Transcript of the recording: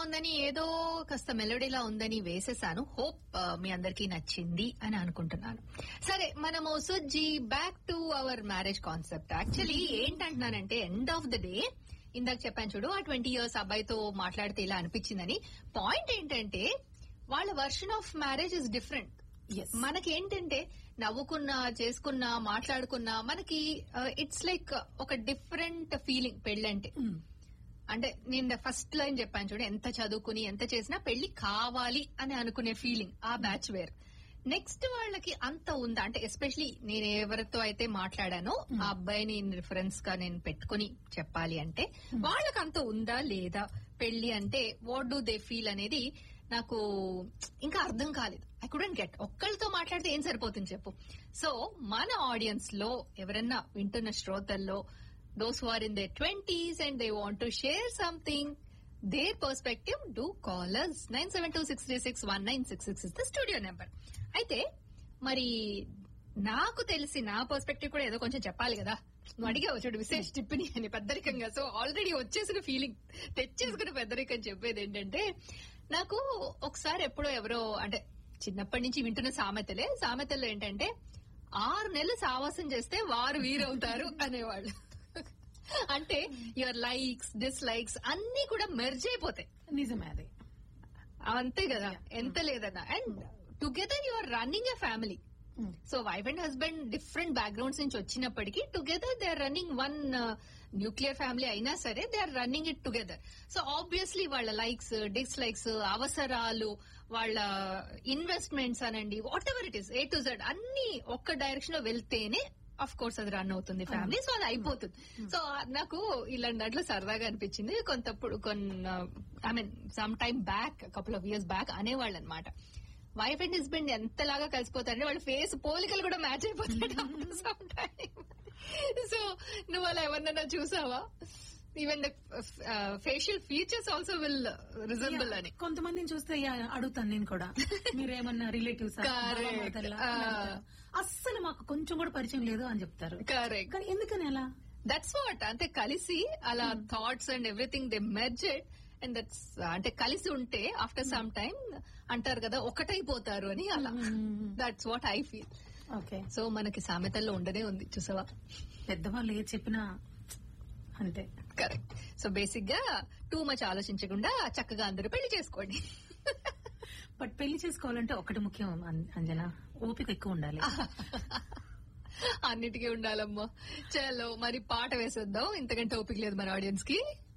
ఉందని ఏదో కాస్త మెలోడీలా ఉందని వేసేసాను హోప్ మీ అందరికీ నచ్చింది అని అనుకుంటున్నాను సరే మనము Sujji back to our marriage concept actually ఏంటంటున్నానంటే ఎండ్ ఆఫ్ ద డే ఇందాక చెప్పాను చూడు ఆ ట్వంటీ ఇయర్స్ అబ్బాయితో మాట్లాడితే ఇలా అనిపించిందని పాయింట్ ఏంటంటే వాళ్ళ version of marriage is different yes మనకేంటంటే నవ్వుకున్నా చేసుకున్నా మాట్లాడుకున్నా మనకి ఇట్స్ లైక్ ఒక డిఫరెంట్ ఫీలింగ్ పెళ్ళంటే అంటే నేను ఫస్ట్ లైన్ చెప్పాను చూడు ఎంత చదువుకుని ఎంత చేసినా పెళ్లి కావాలి అని అనుకునే ఫీలింగ్ ఆ బ్యాచ్ వేర్ నెక్స్ట్ వాళ్ళకి అంత ఉందా అంటే ఎస్పెషలీ నేను ఎవరితో అయితే మాట్లాడానో ఆ అబ్బాయిని రిఫరెన్స్ గా నేను పెట్టుకుని చెప్పాలి అంటే వాళ్ళకి అంత ఉందా లేదా పెళ్లి అంటే వాట్ డూ దే ఫీల్ అనేది నాకు ఇంకా అర్థం కాలేదు ఐ కుడెంట్ గెట్ ఒక్కళ్ళతో మాట్లాడితే ఏం సరిపోతుంది చెప్పు సో మన ఆడియన్స్ లో ఎవరన్నా వింటున్న శ్రోతల్లో those who are in their twenties and they want to share something their perspective do callers nine seven two six three six one nine six six is the studio number అయితే మరి నాకు తెలిసి నా perspective కూడా ఏదో కొంచెం చెప్పాలి కదా నువ్వు అడిగావు చూడు విశేష్ టిప్పిని అని పెద్దరికంగా సో ఆల్రెడీ వచ్చేసిన ఫీలింగ్ తెచ్చేసుకున్న పెద్దరికం చెప్పేది ఏంటంటే నాకు ఒకసారి ఎప్పుడో ఎవరో అంటే చిన్నప్పటి నుంచి వింటున్న సామెతలే సామెతల్లో ఏంటంటే ఆరు నెలలు సావాసం చేస్తే వారు వీరవుతారు అనేవాళ్ళు అంటే యువర్ లైక్స్ డిస్లైక్స్ అన్ని కూడా మెర్జ్ అయిపోతాయి నిజమే అది అంతే కదా ఎంత లేదన్నా and together you are running a family so wife and husband different backgrounds నుంచి వచ్చినప్పటికీ together they are running one nuclear family అయినా సరే they are running it together so obviously వాళ్ళ లైక్స్ డిస్లైక్స్ అవసరాలు వాళ్ళ ఇన్వెస్ట్మెంట్స్ అనండి whatever it is A to Z అన్ని ఒక్క డైరెక్షన్ లో వెళ్తేనే అఫ్ కోర్స్ అది రన్ అవుతుంది ఫ్యామిలీ సో అది అయిపోతుంది సో నాకు ఇలాంటి సరదాగా అనిపించింది కొంతప్పుడు కొన్న I mean some time back couple of years back అనేవాళ్ళు అనమాట వైఫ్ అండ్ హస్బెండ్ ఎంతలాగా కలిసిపోతారంటే వాళ్ళ ఫేస్ పోలికలు కూడా మ్యాచ్ అయిపోతాయి సమ్ టైమ్ సో నువ్వు అలా ఎవరినైనా చూసావా even the facial features also will resemble అని కొంతమందిని చూస్తే యా, అడుగుతాను నేను కూడా మీరేమన్నా రిలేటివ్స్ Correct. Ah. అస్సలు మాకు కొంచెం కూడా పరిచయం లేదు అని చెప్తారు కరెక్ట్ కానీ ఎందుకని అలా దట్స్ వాట్ అంటే కలిసి అలా thoughts and everything they merged and that's అంటే కలిసి ఉంటే ఆఫ్టర్ సమ్ టైమ్ అంటారు కదా ఒకటైపోతారు అని అలా that's what I feel okay so మనకి సామెతల్లో ఉండనే ఉంది చూసావా పెద్దవాళ్ళు ఏది చెప్పినా అంతే కరెక్ట్ సో బేసిక్ గా టూ మచ్ ఆలోచించకుండా చక్కగా అందరూ పెళ్లి చేసుకోండి బట్ పెళ్లి చేసుకోవాలంటే ఒకటి ముఖ్యం అం- అంజనా ఓపిక ఎక్కువ ఉండాలి అన్నిటికీ ఉండాలమ్మా చలో మరి పాట వేసేద్దాం ఇంతకంటే ఓపిక లేదు మన ఆడియన్స్ కి